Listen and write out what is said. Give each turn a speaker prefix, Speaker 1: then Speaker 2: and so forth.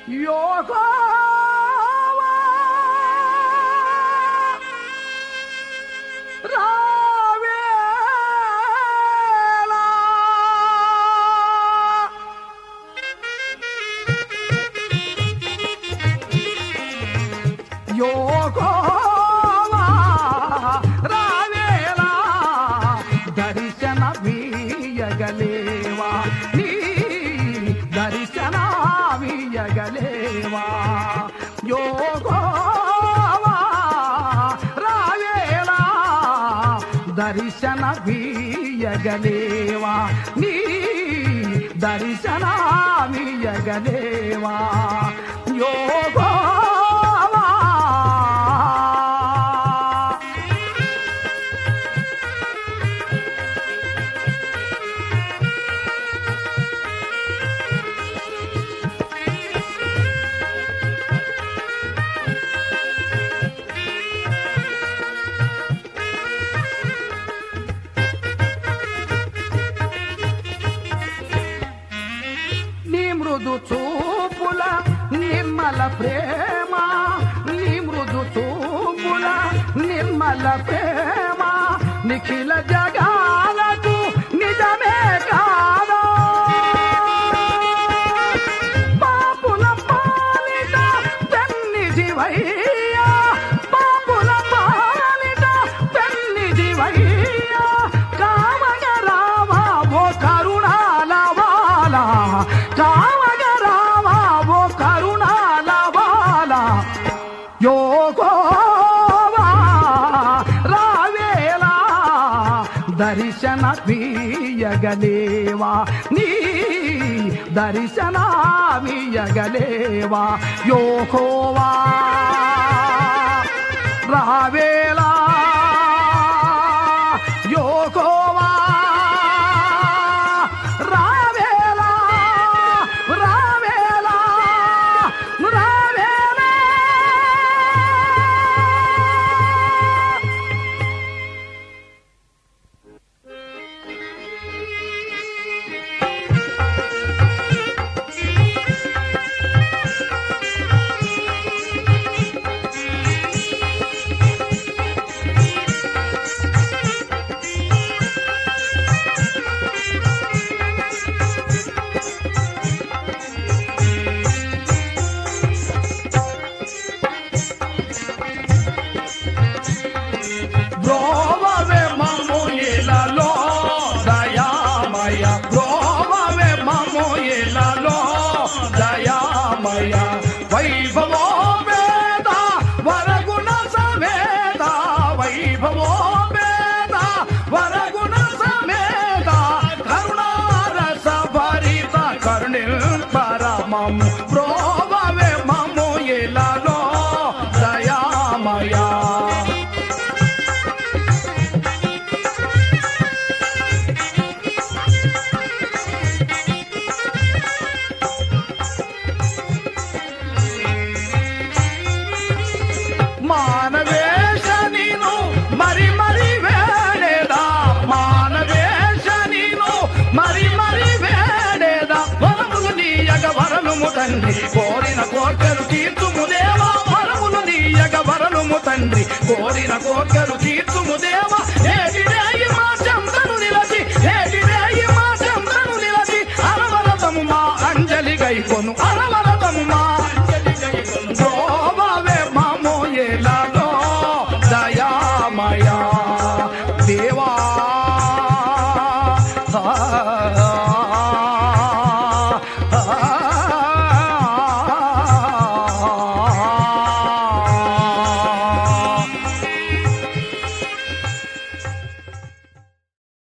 Speaker 1: యోగోవా రావేలా యోగోవా రావేలా దర్శన వీయగలేవా నీ దర్శన వీయగలేవా యోగోవా రావేలా దర్శన వీయగలేవా నీ దర్శన వీయగలేవా యోగోవా నీ మృదు చూపుల నిర్మల ప్రేమ నీ మృదు చూపుల నిర్మల ప్రేమ నిఖిల జగాలకు నిజమే కాదా పాపుల పాలిట పెన్నిధివయ్యా పాపుల పాలిట పెన్నిధివయ్యా కామగ రావా ఓ కరుణాల వాలా కామగ రావా ఓ కరుణాల వాలా యోగోవా రావేలా దర్శన వీయగలేవా నీ దర్శన వీయగలేవా యోగోవా రావేలా యోగోవా రావేలా రావేలా రావేలా బ్రోవవే మమ్ము ఇలలో దయామయ బ్రోవవే మమ్ము ఇలలో దయామయ వైభవో వేద వరగుణ సమేత వైభవో వేద వరగుణ సమేత కరుణారస భరిత కరుణిల్ పరమం బ్రోవవే మమ్ము ఇలలో దయామయ మానవేశ నీను మరి మరి వేడేదా మానవేశ నీను మరి మరి వేడేదా వరములు నీయగ వరనుము తండ్రి కోరిన కోర్కెలు తీర్చుము దేవా వరములు నీయగ వరనుము తండ్రి కోరిన కోర్కెలు తీర్చుము దేవా ఏటిరేయి మా చెంతను నిలచి ఏటిరేయి మా చెంతను నిలచి అరవరతము మా అంజలి గైకొను అర